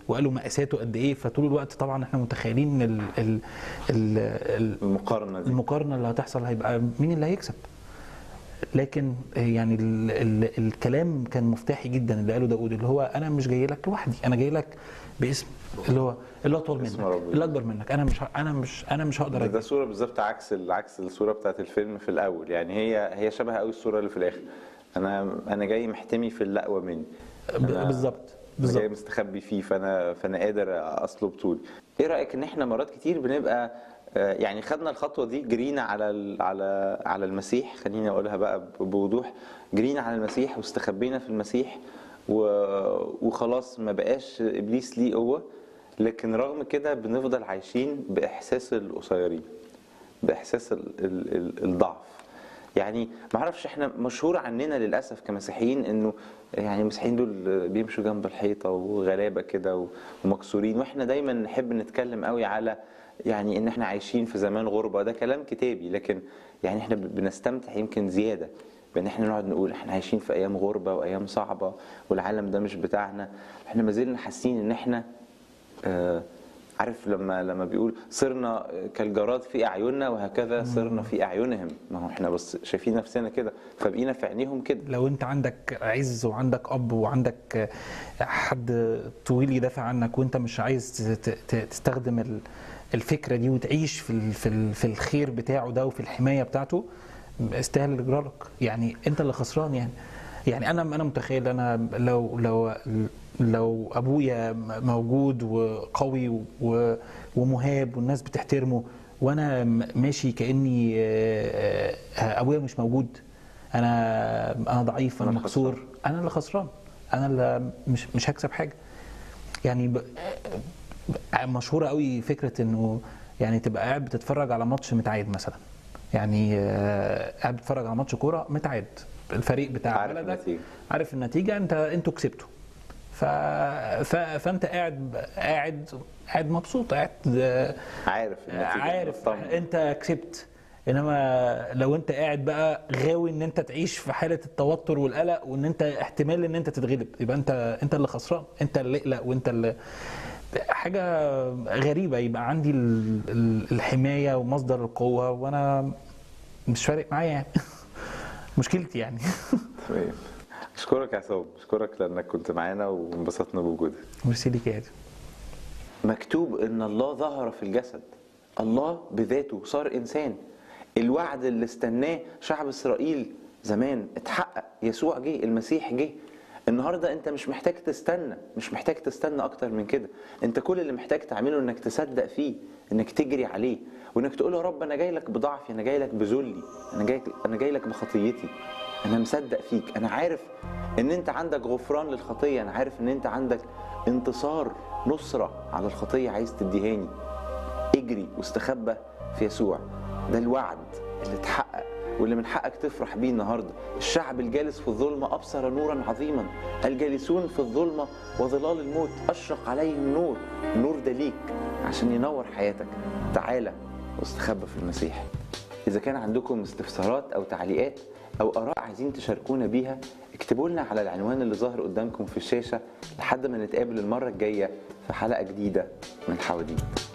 وقالوا مقاساته قد ايه فطول الوقت طبعا احنا متخيلين ال ال ال ال المقارنه دي المقارنه اللي هتحصل هيبقى مين اللي هيكسب لكن يعني ال ال الكلام كان مفتاحي جدا اللي قاله داود اللي هو انا مش جاي لك لوحدي انا جاي لك باسم اللي هو اللي اطول اسم منك ربنا. اللي اكبر منك انا مش ه- انا مش انا مش هقدر ده, أجي. ده صوره بالظبط عكس ال- عكس الصوره بتاعت الفيلم في الاول يعني هي هي شبه قوي الصوره اللي في الاخر انا انا جاي محتمي في الاقوى مني ب- أنا- بالظبط أنا جاي بالظبط مستخبي فيه فانا فانا قادر اصلب طولي ايه رايك ان احنا مرات كتير بنبقى آه، يعني خدنا الخطوه دي جرينا على ال- على على المسيح خليني اقولها بقى ب- بوضوح جرينا على المسيح واستخبينا في المسيح و- وخلاص ما بقاش ابليس ليه قوه لكن رغم كده بنفضل عايشين باحساس القصيرين باحساس ال- ال- ال- الضعف يعني ما اعرفش احنا مشهور عننا للاسف كمسيحيين انه يعني المسيحيين دول بيمشوا جنب الحيطه وغلابه كده و- ومكسورين واحنا دايما نحب نتكلم قوي على يعني ان احنا عايشين في زمان غربه ده كلام كتابي لكن يعني احنا بنستمتع يمكن زياده بان احنا نقعد نقول احنا عايشين في ايام غربه وايام صعبه والعالم ده مش بتاعنا احنا ما زلنا حاسين ان احنا آه، عارف لما لما بيقول صرنا كالجراد في اعيننا وهكذا صرنا في اعينهم ما هو احنا بس شايفين نفسنا كده فبقينا في عينيهم كده لو انت عندك عز وعندك اب وعندك حد طويل يدافع عنك وانت مش عايز ت- ت- تستخدم ال- الفكره دي وتعيش في ال- في ال- في الخير بتاعه ده وفي الحمايه بتاعته استاهل اجرارك يعني انت اللي خسران يعني يعني انا انا متخيل انا لو لو لو ابويا موجود وقوي و- ومهاب والناس بتحترمه وانا ماشي كاني آه، آه، ابويا مش موجود انا انا ضعيف انا أنا مكسور انا اللي خسران انا اللي مش مش هكسب حاجه يعني ب... مشهوره قوي فكره انه يعني تبقى قاعد بتتفرج على ماتش متعاد مثلا يعني آه، قاعد بتتفرج على ماتش كوره متعاد الفريق بتاع عارف بلدك النتيجة. عارف النتيجه انت انتوا كسبتوا ف... ف... فانت قاعد قاعد قاعد مبسوط قاعد آه، عارف النتيجة عارف مطمن. انت كسبت انما لو انت قاعد بقى غاوي ان انت تعيش في حاله التوتر والقلق وان انت احتمال ان انت تتغلب يبقى انت انت اللي خسران انت اللي اقلق وانت اللي حاجه غريبه يبقى عندي ال- ال- الحمايه ومصدر القوه وانا مش فارق معايا يعني مشكلتي يعني تمام اشكرك يا عصام اشكرك لانك كنت معانا وانبسطنا بوجودك ميرسي ليك يا ادم مكتوب ان الله ظهر في الجسد الله بذاته صار انسان الوعد اللي استناه شعب اسرائيل زمان اتحقق يسوع جه المسيح جه النهارده انت مش محتاج تستنى مش محتاج تستنى اكتر من كده انت كل اللي محتاج تعمله انك تصدق فيه انك تجري عليه وانك تقول له يا رب انا جاي لك بضعفي انا جاي لك بذلي انا جاي انا جاي لك بخطيتي انا مصدق فيك انا عارف ان انت عندك غفران للخطيه انا عارف ان انت عندك انتصار نصره على الخطيه عايز تديهاني اجري واستخبى في يسوع ده الوعد اللي اتحقق واللي من حقك تفرح بيه النهارده الشعب الجالس في الظلمه ابصر نورا عظيما الجالسون في الظلمه وظلال الموت اشرق عليهم نور النور ده ليك عشان ينور حياتك تعالى واستخبى في المسيح اذا كان عندكم استفسارات او تعليقات او اراء عايزين تشاركونا بيها اكتبوا لنا على العنوان اللي ظاهر قدامكم في الشاشه لحد ما نتقابل المره الجايه في حلقه جديده من حواديت